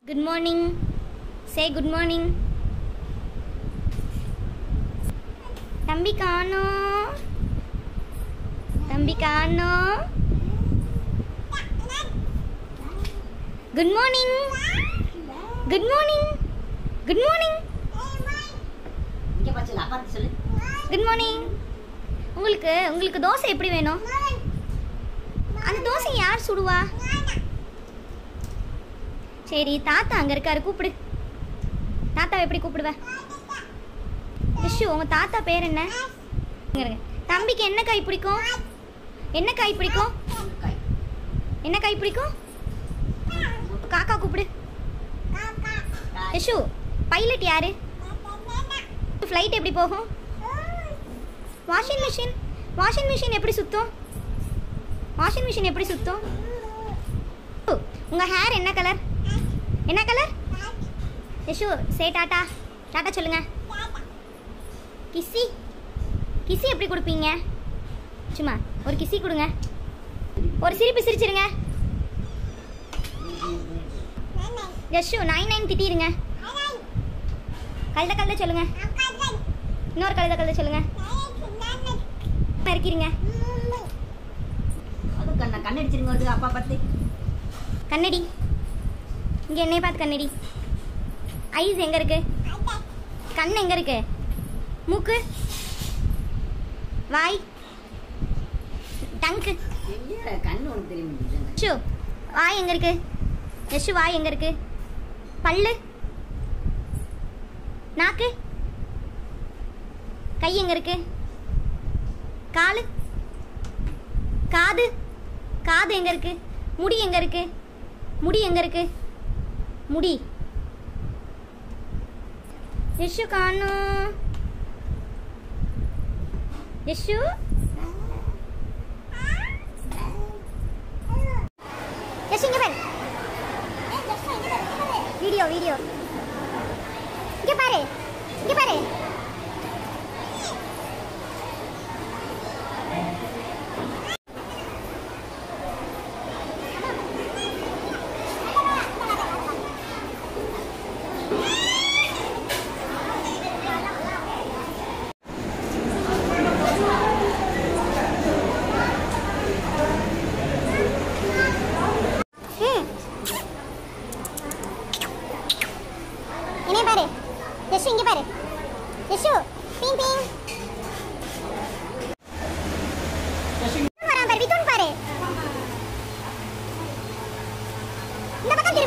Good morning. Say good morning. தம்பி காணோம் தம்பி காணோம் good morning good morning good morning இங்க பாச்சு அப்பா சொல்லு குட் மார்னிங் உங்களுக்கு உங்களுக்கு தோசை எப்படி வேணும் அந்த தோசை யார் சுடுவா சரி தாத்தா அங்க இருக்காரு கூப்பிடு தாத்தாவை எப்படி கூப்பிடுவ விஷு உங்க தாத்தா பேர் என்ன இங்க இருங்க. தம்பிக்கு என்ன காய் பிடிக்கும் என்ன காய் பிடிக்கும் காய் என்ன காய் பிடிக்கும் காக்கா கூப்பிடு யஷு பைலட் யாரு ஃப்ளைட் எப்படி போகும் வாஷிங் மிஷின் வாஷிங் மிஷின் எப்படி சுத்தும் வாஷிங் மிஷின் எப்படி சுத்தும் ஓ, உங்க ஹேர் என்ன கலர் என்ன கலர் யஷு சே டாட்டா டாட்டா சொல்லுங்க கிஸ்ஸி கிஸ்ஸி எப்படி கொடுப்பீங்க சும்மா ஒரு கிஸ்ஸி கொடுங்க ஒரு சிரிப்பு சிரிச்சிருங்க யஷு நைன் நைன் திட்டிருங்க கழுத கழுத சொல்லுங்க இன்னொரு கழுத கழுத சொல்லுங்க இருக்கிறீங்க அது கண்ண கண்ணடிச்சிருங்க வருது அப்பா பார்த்து கண்ணடி இங்க என்னைய பார்த்து கண்ணடி ஐஸ் எங்க இருக்கு கண் எங்க இருக்கு மூக்கு வாய் டங்கு ஐயா, கண்ணு உனக்கு தெரியும் ஷு வாய் எங்க இருக்கு யஷு வாய் எங்க இருக்கு பல்லு நாக்கு கை எங்க இருக்கு காலு காது காது எங்க இருக்கு முடி எங்க இருக்கு முடி எங்க இருக்கு முடி யஷு காணும் யஷு யஷு இங்க பாரு வீடியோ வீடியோ இங்க பாரு இங்க பாரு ம் என்னைய பாரு யஷு இங்க பாரு யஷு பீங் பீங் வரான் பாரு வித்துன் பாரு இந்த பக்கம்